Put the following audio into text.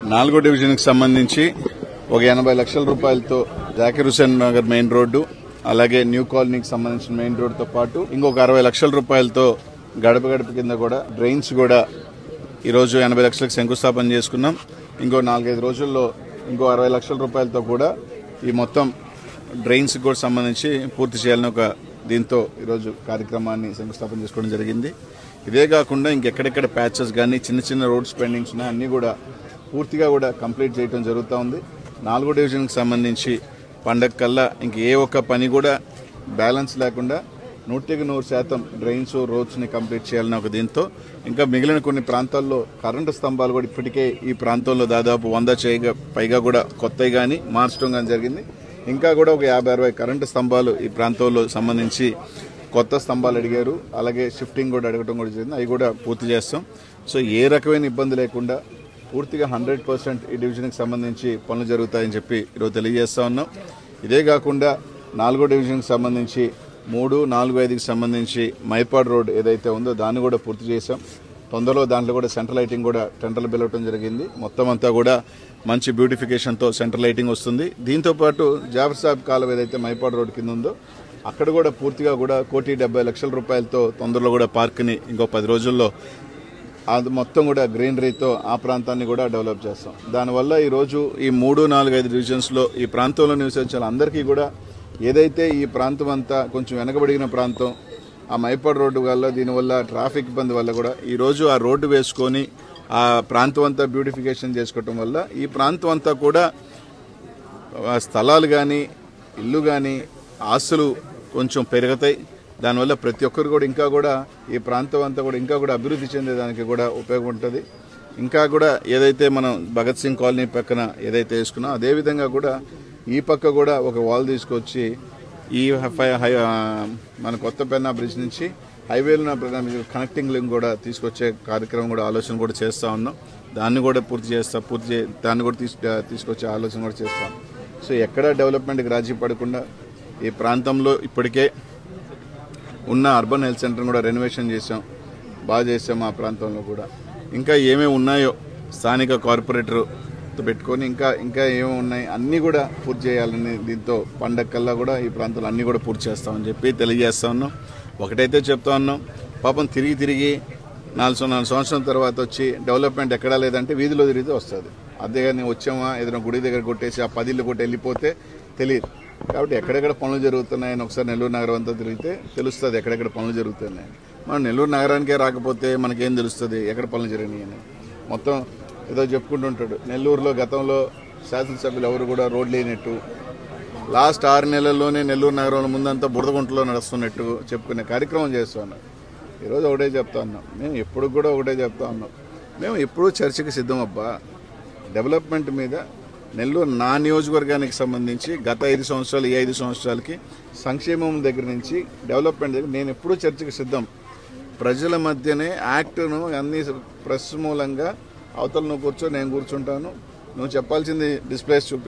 నాలుగో డివిజన్ కి సంబంధించి ఒక ఎనభై లక్షల రూపాయలతో జాకిర్ హుసేన్ నగర్ మెయిన్ రోడ్డు అలాగే న్యూ కాలనీకి సంబంధించిన మెయిన్ రోడ్డుతో పాటు ఇంకొక అరవై లక్షల రూపాయలతో గడప గడప కింద కూడా డ్రైన్స్ కూడా ఈరోజు ఎనభై లక్షలకు శంకుస్థాపన చేసుకున్నాం ఇంకో నాలుగైదు రోజుల్లో ఇంకో అరవై లక్షల రూపాయలతో కూడా ఈ మొత్తం డ్రైన్స్ కూడా సంబంధించి పూర్తి చేయాలని ఒక దీంతో ఈరోజు కార్యక్రమాన్ని శంకుస్థాపన చేసుకోవడం జరిగింది ఇదే కాకుండా ఇంకెక్కడెక్కడ ప్యాచెస్ కానీ చిన్న చిన్న రోడ్స్ పెండింగ్స్ ఉన్నాయి అన్నీ కూడా పూర్తిగా కూడా కంప్లీట్ చేయడం జరుగుతూ ఉంది నాలుగో డివిజన్కి సంబంధించి పండగ కల్లా ఇంక ఏ ఒక్క పని కూడా బ్యాలెన్స్ లేకుండా నూటికి నూరు శాతం డ్రైన్స్ రోడ్స్ని కంప్లీట్ చేయాలని ఒక దీంతో ఇంకా మిగిలిన కొన్ని ప్రాంతాల్లో కరెంటు స్తంభాలు కూడా ఇప్పటికే ఈ ప్రాంతంలో దాదాపు వంద చేయగా పైగా కూడా కొత్తవి కానీ మార్చడం కానీ జరిగింది ఇంకా కూడా ఒక యాభై అరవై కరెంటు స్తంభాలు ఈ ప్రాంతంలో సంబంధించి కొత్త స్తంభాలు అడిగారు అలాగే షిఫ్టింగ్ కూడా అడగడం కూడా జరిగింది అవి కూడా పూర్తి చేస్తాం సో ఏ రకమైన ఇబ్బంది లేకుండా పూర్తిగా హండ్రెడ్ పర్సెంట్ ఈ డివిజన్కి సంబంధించి పనులు జరుగుతాయని చెప్పి ఈరోజు తెలియజేస్తా ఉన్నాం ఇదే కాకుండా నాలుగో డివిజన్కి సంబంధించి మూడు నాలుగు ఐదుకి సంబంధించి మైపాడ్ రోడ్ ఏదైతే ఉందో దాన్ని కూడా పూర్తి చేశాం తొందరలో దాంట్లో కూడా సెంట్రల్ లైటింగ్ కూడా టెంటర్లు పిలవటం జరిగింది మొత్తం అంతా కూడా మంచి బ్యూటిఫికేషన్తో సెంట్రల్ లైటింగ్ వస్తుంది దీంతో పాటు జాఫర్ సాబ్ కాలం ఏదైతే మైపాడ్ రోడ్ కింద ఉందో అక్కడ కూడా పూర్తిగా కూడా కోటి డెబ్బై లక్షల రూపాయలతో తొందరలో కూడా పార్క్ని ఇంకో పది రోజుల్లో అది మొత్తం కూడా గ్రీనరీతో ఆ ప్రాంతాన్ని కూడా డెవలప్ చేస్తాం దానివల్ల ఈరోజు ఈ మూడు నాలుగు ఐదు డివిజన్స్లో ఈ ప్రాంతంలో నివసించాల అందరికీ కూడా ఏదైతే ఈ ప్రాంతం అంతా కొంచెం వెనకబడిన ప్రాంతం ఆ మైపాడు రోడ్డు వల్ల దీనివల్ల ట్రాఫిక్ ఇబ్బంది వల్ల కూడా ఈరోజు ఆ రోడ్డు వేసుకొని ఆ ప్రాంతం అంతా బ్యూటిఫికేషన్ చేసుకోవటం వల్ల ఈ ప్రాంతం అంతా కూడా ఆ స్థలాలు కానీ ఇల్లు కానీ ఆస్తులు కొంచెం పెరుగుతాయి దానివల్ల ప్రతి ఒక్కరు కూడా ఇంకా కూడా ఈ ప్రాంతం అంతా కూడా ఇంకా కూడా అభివృద్ధి చెందేదానికి కూడా ఉపయోగం ఉంటుంది ఇంకా కూడా ఏదైతే మనం భగత్ సింగ్ కాలనీ పక్కన ఏదైతే వేసుకున్నాం అదేవిధంగా కూడా ఈ పక్క కూడా ఒక వాల్ తీసుకొచ్చి ఈ హై హై ఆ, మన కొత్త పెన్నా బ్రిడ్జ్ నుంచి హైవేలో కనెక్టింగ్ లింక్ కూడా తీసుకొచ్చే కార్యక్రమం కూడా ఆలోచన కూడా చేస్తూ ఉన్నాం దాన్ని కూడా పూర్తి చేస్తా పూర్తి చే దాన్ని కూడా తీసు తీసుకొచ్చే ఆలోచన కూడా చేస్తాం సో ఎక్కడ డెవలప్మెంట్కి రాజీ పడకుండా ఈ ప్రాంతంలో ఇప్పటికే ఉన్న అర్బన్ హెల్త్ సెంటర్ని కూడా రెనోవేషన్ చేసాం బాగా చేసాం ఆ ప్రాంతంలో కూడా ఇంకా ఏమేమి ఉన్నాయో స్థానిక కార్పొరేటర్తో పెట్టుకొని ఇంకా ఇంకా ఏమేమి ఉన్నాయి అన్నీ కూడా పూర్తి చేయాలని దీంతో పండగ కల్లా కూడా ఈ ప్రాంతంలో అన్నీ కూడా పూర్తి చేస్తామని చెప్పి తెలియజేస్తా ఉన్నాం ఒకటైతే చెప్తా ఉన్నాం పాపం తిరిగి తిరిగి నాలుగు సం- నాలుగు సంవత్సరం తర్వాత వచ్చి డెవలప్మెంట్ ఎక్కడా లేదంటే వీధిలో తిరిగితే వస్తుంది అంతేగాని వచ్చామా ఏదైనా గుడి దగ్గర కొట్టేసి ఆ పదిళ్ళు కొట్టి వెళ్ళిపోతే తెలియదు కాబట్టి ఎక్కడెక్కడ పనులు జరుగుతున్నాయని ఒకసారి నెల్లూరు నగరం అంతా తిరిగితే తెలుస్తుంది ఎక్కడెక్కడ పనులు జరుగుతున్నాయని మనం నెల్లూరు నగరానికే రాకపోతే మనకేం తెలుస్తుంది ఎక్కడ పనులు జరిగినాయని మొత్తం ఏదో చెప్పుకుంటుంటాడు నెల్లూరులో గతంలో శాసనసభ్యులు ఎవరు కూడా రోడ్లు లేనట్టు లాస్ట్ ఆరు నెలల్లోనే నెల్లూరు నగరంలో ముందంతా బురదగుంటలో నడుస్తున్నట్టు చెప్పుకునే కార్యక్రమం చేస్తున్నాం ఈరోజు ఒకటే చెప్తా ఉన్నాం మేము ఎప్పుడు కూడా ఒకటే చెప్తా ఉన్నాం మేము ఎప్పుడూ చర్చకి సిద్ధం అబ్బా డెవలప్మెంట్ మీద నెల్లూరు నా నియోజకవర్గానికి సంబంధించి గత ఐదు సంవత్సరాలు ఈ ఐదు సంవత్సరాలకి సంక్షేమం దగ్గర నుంచి డెవలప్మెంట్ దగ్గర నేను ఎప్పుడూ చర్చకి సిద్ధం ప్రజల మధ్యనే యాక్ట్ను అన్ని ప్రెస్ మూలంగా అవతల నువ్వు కూర్చో నేను కూర్చుంటాను నువ్వు చెప్పాల్సింది డిస్ప్లేస్ చూపి